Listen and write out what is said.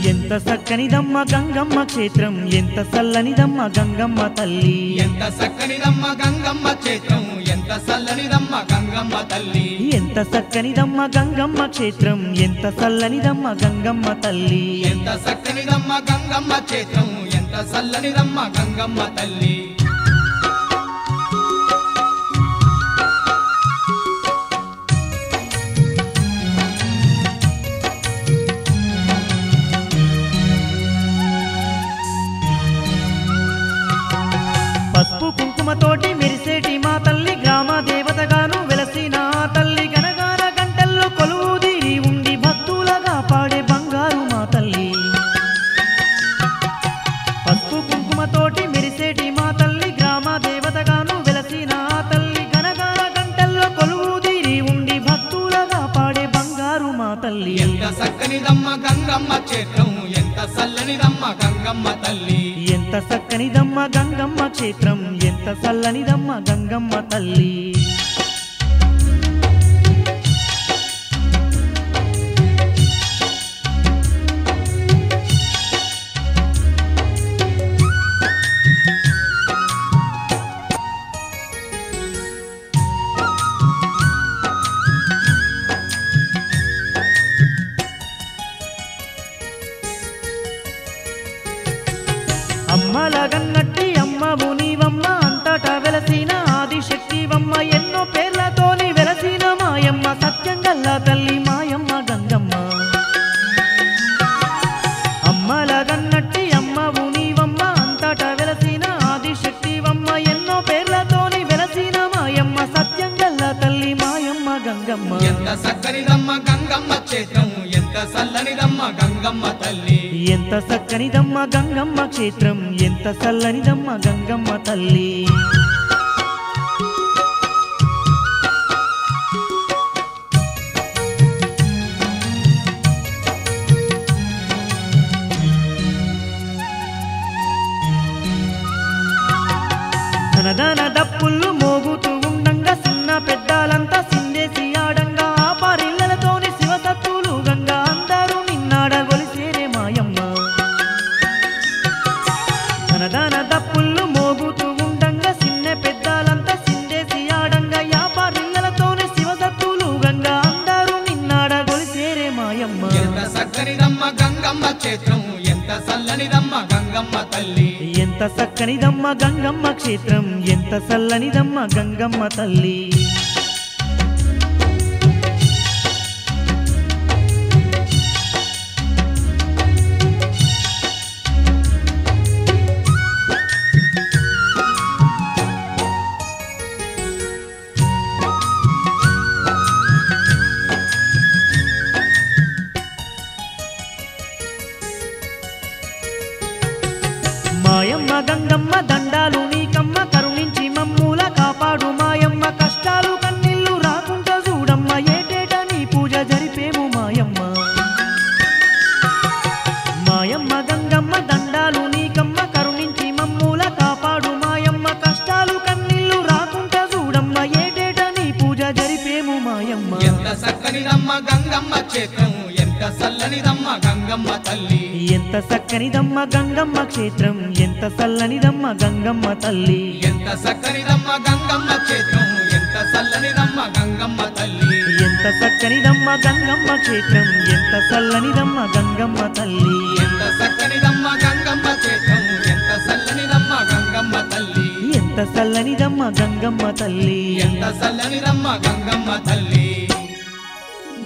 ఎంత సక్కనిదమ్మ గంగమ్మ క్షేత్రం ఎంత చల్లనిదమ్మ గంగమ్మ తల్లి ఎంత చక్కనిదమ్మ గంగమ్మ క్షేత్రం ఎంత చల్లనిదమ్మ గంగమ్మ తల్లి ఎంత సక్కనిదమ్మ గంగమ్మ క్షేత్రం ఎంత చల్లనిదమ్మ గంగమ్మ తల్లి ఎంత చక్కనిదమ్మ గంగమ్మ క్షేత్రం ఎంత చల్లనిదమ్మ గంగమ్మ తల్లి పసుపు కుంకుమతోటి మెరిసేటి మా తల్లి గ్రామ దేవతగాను వెలసిన ఆ తల్లి గనగాన గంటల్లో కొలువుదీరి ఉండి భక్తులగా పాడే బంగారు మా తల్లి పసుపు కుంకుమతోటి మెరిసేటి మా తల్లి గ్రామ దేవతగాను వెలసిన ఆ తల్లి గనగాన గంటల్లో కొలువుదీరి ఉండి భక్తులగా పాడే బంగారు మా తల్లి ఎంత చక్కనిదమ్మ గంగమ్మ క్షేత్రం ఎంత చల్లనిదమ్మ గంగమ్మ తల్లి ఎంత సక్కనిదమ్మ గంగమ్మ క్షేత్రం ఎంత చల్లనిదమ్మ గంగమ్మ తల్లి అమ్మలగన్నట్టి అమ్మవు నీవమ్మ అంతటా వెలసిన ఆదిశక్తివమ్మ ఎన్నో పేర్లతోని వెలసిన మాయమ్మ సత్యంగల్లా తల్లి మాయమ్మ గంగమ్మ అమ్మలగన్నట్టి అమ్మవు నీవమ్మ అంతటా వెలసిన ఆదిశక్తివమ్మ ఎన్నో పేర్లతోని వెలసిన మాయమ్మ సత్యంగల్లా తల్లి మాయమ్మ గంగమ్మ ఎంత చక్కనిదమ్మ గంగమ్మ క్షేత్రం ఎంత చల్లనిదమ్మ గంగమ్మ తల్లి ఎంత సక్కనిదమ్మ గంగమ్మ క్షేత్రం ఎంత చల్లనిదమ్మ గంగమ్మ తల్లి ధనధన దప్పుళ్ళు మోగుతూ ఉండంగా చిన్న పెద్దాలంతా సిందేసి ఆడంగా ఆ పారిల్లలతోని శివసత్తులు గంగా అందరూ నిన్నాడ గొలిసేరే మాయమ్మ ధనధన దప్పుళ్ళు మోగుతూ ఉండంగా చిన్న పెద్దాలంతా సిందేసి ఆడంగా యా పారిల్లలతోని శివసత్తులు గంగా అందరూ నిన్నాడ గొలిసేరే మాయమ్మ ఎంత చక్కనిదమ్మ గంగమ్మ క్షేత్రం ఎంత చల్లనిదమ్మ గంగమ్మ తల్లి ఎంత సక్కనిదమ్మ గంగమ్మ క్షేత్రం ఎంత చల్లనిదమ్మ గంగమ్మ తల్లి మాయమ్మ గంగమ్మ దండాలు నీకమ్మ కరుణించి మమ్ముల కాపాడు మాయమ్మ కష్టాలు కన్నీళ్లు రాకుండా చూడమ్మ ఏటేట నీ పూజ జరిపేము మాయమ్మ మాయమ్మ గంగమ్మ దండాలు నీకమ్మ కరుణించి మమ్ముల కాపాడు మాయమ్మ కష్టాలు కన్నీళ్లు రాకుండా చూడమ్మ ఏటేట నీ పూజ జరిపేము మాయమ్మ ఎంత చక్కనిదమ్మ గంగమ్మ క్షేత్రం ఎంత చల్లనిదమ్మ గంగమ్మ తల్లి ఎంత సక్కనిదమ్మ గంగమ్మ క్షేత్రం ఎంత చల్లనిదమ్మ గంగమ్మ తల్లి ఎంత చక్కనిదమ్మ గంగమ్మ క్షేత్రం ఎంత చల్లనిదమ్మ గంగమ్మ తల్లి ఎంత చక్కనిదమ్మ గంగమ్మ క్షేత్రం ఎంత చల్లనిదమ్మ గంగమ్మ తల్లి ఎంత చక్కనిదమ్మ గంగమ్మ క్షేత్రం ఎంత చల్లనిదమ్మ గంగమ్మ తల్లి ఎంత చల్లనిదమ్మ గంగమ్మ తల్లి ఎంత చల్లనిదమ్మ గంగమ్మ తల్లి